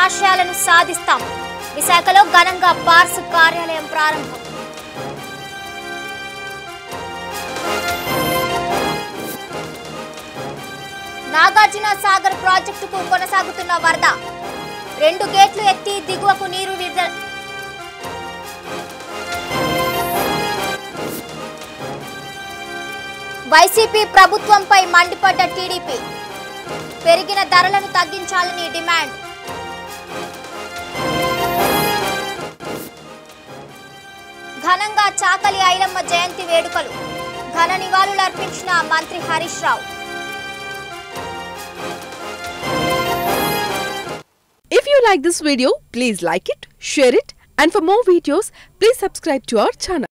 ఆశయాలను సాధిస్తాం విశాఖలో ఘనంగా పార్స్ కార్యాలయం ప్రారంభం నాగార్జున సాగర్ ప్రాజెక్టుకు కొనసాగుతున్న వరద రెండు గేట్లు ఎత్తి దిగువకు నీరు విడుదల వైసీపీ ప్రభుత్వంపై మండిపడ్డ టీడీపీ పెరిగిన ధరలను తగ్గించాలని డిమాండ్ ఘనంగా చాకలి ఐలమ్మ జయంతి వేడుకలు ఘన నివాళులర్పించిన మంత్రి హరీష్ రావు If you like this video, please like it, share it, and for more videos, please subscribe to our channel.